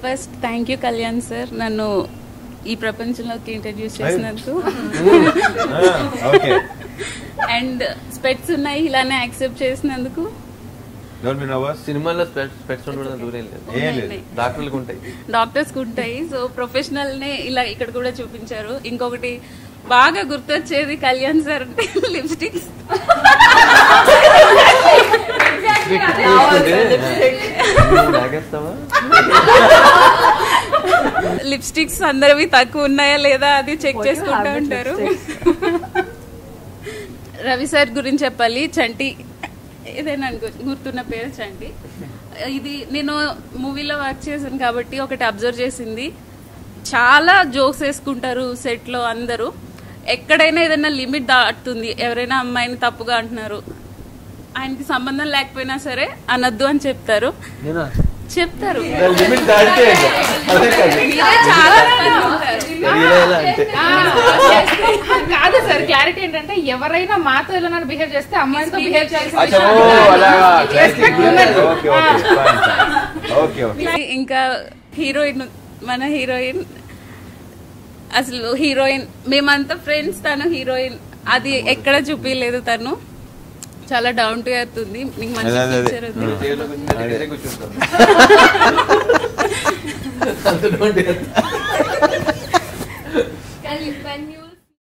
First thank you Kalyan sir నన్ను ఈ ప్రపంచంలోకి ఇంట్రడ్యూస్ చేసినందుకు ఓకే అండ్ స్పెట్స్ ఉన్నాయి ఇలానే యాక్సెప్ట్ చేసినందుకు డోంట్ బి నర్వస్ సినిమాలో స్పెట్స్ స్పెట్స్ ఉండడం దూరం లేదు ఏం లేదు ఉన్నాయి. డాక్టర్లకు ఉంటాయి డాక్టర్స్ ఉంటాయి సో ప్రొఫెషనల్ నే ఇలా ఇక్కడ కూడా చూపించారు ఇంకొకటి బాగా గుర్తొచ్చేది కళ్యాణ్ సార్ అంటే లిప్స్టిక్స్ తాగేస్తావా లిప్స్టిక్స్ అందరివి తక్కువ ఉన్నాయా లేదా అది చెక్ చేసుకుంటూ ఉంటారు రవి సార్ గురించి చెప్పాలి చంటి ఏదైనా అనుకో గుర్తున్న పేరు చంటి ఇది నేను మూవీలో వర్క్ చేశాను కాబట్టి ఒకటి అబ్జర్వ్ చేసింది చాలా జోక్స్ వేసుకుంటారు సెట్ లో అందరూ ఎక్కడైనా ఏదైనా లిమిట్ దాటుతుంది ఎవరైనా అమ్మాయిని తప్పుగా అంటున్నారు ఆయనకి సంబంధం లేకపోయినా సరే అనొద్దు అని చెప్తారు నేనా చెప్తారు లిమిట్ దాటితే అదే కాదు మీరే చాలా మంది ఉంటారు. ఇలా ఇలా అంటే కాదు సార్ క్లారిటీ ఏంటంటే ఎవరైనా మాతో ఇలా బిహేవ్ చేస్తే అమ్మాయితో బిహేవ్ చేయాల్సిన అచ్చా విషయం ఓ ఉండదు. అలాగా Respect women. Okay okay okay okay ఇంకా హీరోయిన్ మన హీరోయిన్ అసలు హీరోయిన్ మేమంతా ఫ్రెండ్స్ తను హీరోయిన్ అది ఎక్కడ చూపించలేదు తను చాలా డౌన్ టు ఎర్త్ ఉంది నీకు మంచి అదే, అదే, అదే. picture ఉంది చైర్లో కూర్చుని దగ్గరే కూర్చుంటాం అంత don't dare. Can you, when you